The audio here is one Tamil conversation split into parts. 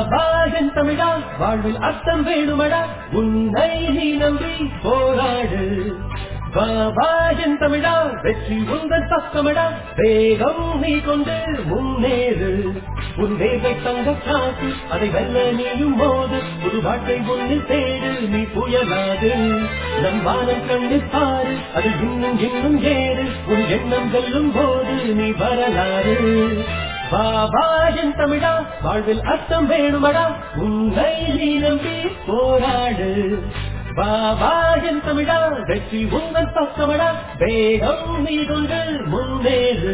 பாபா என் தமிழா வாழ்வில் அர்த்தம் வேணுமடா உன்னை நீ நம்பி போராடு பாபா என் தமிழா வெற்றி உங்கள் பக்கமடா வேகம் நீ கொண்டு முன்னேறு உன் வேகை தங்க காசு அதை வெல்ல நீயும் மோது புது வாழ்க்கை ஒன்றில் தேடு நீ புயலாது நம் வானம் கண்டு பாரு அது இன்னும் இன்னும் ஏறு உன் எண்ணம் வெல்லும் போது நீ வரலாறு பாபா என் தமிழா வாழ்வில் அர்த்தம் வேணுமடா உன்னை நீ நம்பி போராடு பாபா என் தமிழா வெற்றி உங்கள் பக்கமடா வேகம் நீ கொண்டு முன்னேறு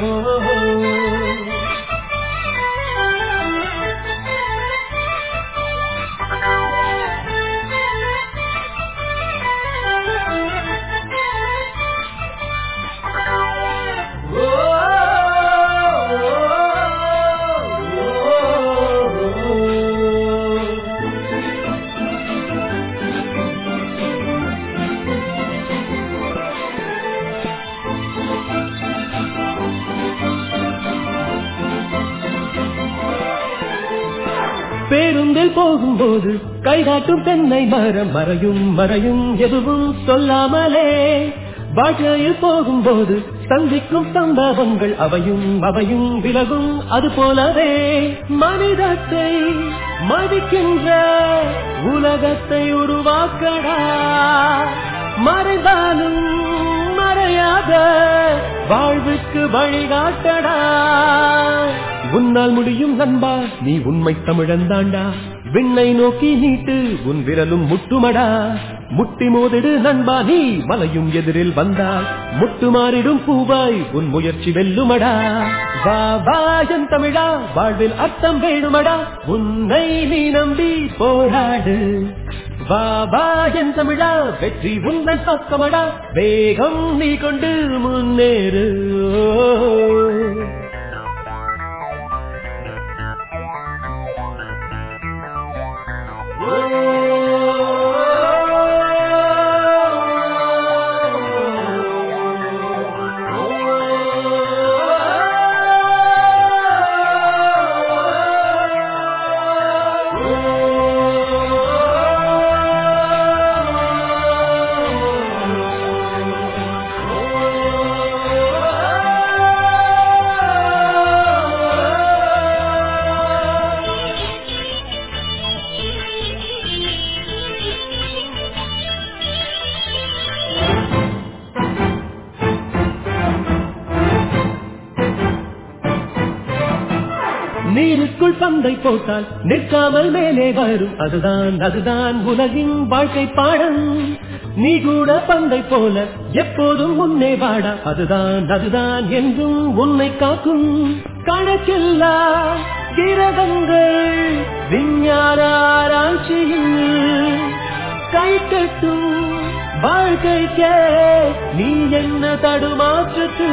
பேருந்தில் போகும்போது கைகாட்டும் தென்னை மரம் மறையும் மறையும் எதுவும் சொல்லாமலே வாழ்க்கையில் போகும்போது சந்திக்கும் சம்பவங்கள் அவையும் அவையும் விலகும் அது போலவே மனிதத்தை மதிக்கின்ற உலகத்தை உருவாக்கடா மறைந்தாலும் மறையாத வாழ்வுக்கு வழிகாட்டடா உன்னால் முடியும் நண்பா நீ உண்மை தமிழன் தாண்டா விண்ணை நோக்கி நீட்டு உன் விரலும் முட்டுமடா முட்டி மோதிடு நண்பா நீ மலையும் எதிரில் வந்தால் முட்டு மாறிடும் பூவாய் உன் முயற்சி வெல்லுமடா வா வா என் தமிழா வாழ்வில் அர்த்தம் வேணுமடா உன்னை நீ நம்பி போராடு வா வா என் தமிழா வெற்றி உன்னன் பக்கமடா வேகம் நீ கொண்டு முன்னேறு நீருக்குள் பந்தை போட்டால் நிற்காமல் மேலே வரும் அதுதான் அதுதான் உலகின் வாழ்க்கை பாடம் நீ கூட பந்தை போல எப்போதும் முன்னே வாடா அதுதான் அதுதான் என்றும் உன்னை காக்கும் கணக்கில்லா கிரகங்கள் விஞ்ஞான ஆராய்ச்சியில் கை கட்டும் வாழ்க்கைக்கே நீ என்ன தடுமாற்றத்து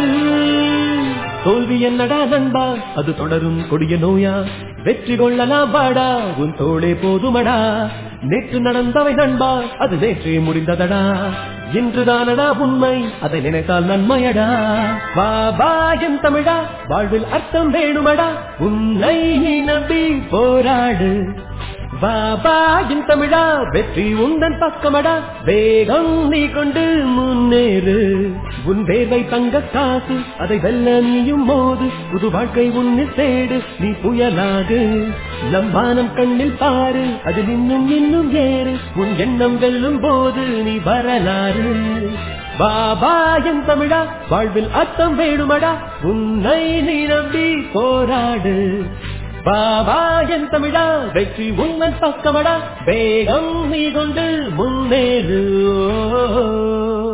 தோல்வி என்னடா நண்பா அது தொடரும் கொடிய நோயா வெற்றி கொள்ளலாம் வாடா உன் தோளே போதுமடா நேற்று நடந்தவை நண்பா அது நேற்றே முடிந்ததடா இன்றுதானடா உண்மை அதை நினைத்தால் நன்மையடா வா வா என் தமிழா வாழ்வில் அர்த்தம் வேணுமடா உன்னை நீ நம்பி போராடு வா வா என் தமிழா வெற்றி உந்தன் பக்கமடா வேகம் நீ கொண்டு முன்னேறு உன் வேலை தங்க காசு அதை வெல்ல நீயும் மோது புது வாழ்க்கை உன்னில் தேடு நீ புயலாகு நம் வானம் கண்ணில் பாரு அது இன்னும் இன்னும் ஏறு உன் எண்ணம் வெல்லும் போது நீ வரலாறு பாபா என் தமிழா வாழ்வில் அர்த்தம் வேணுமடா உன்னை நீ நம்பி போராடு பாபா என் தமிழா வெற்றி உங்கள் பக்கமடா வேகம் நீ கொண்டு முன்னேறு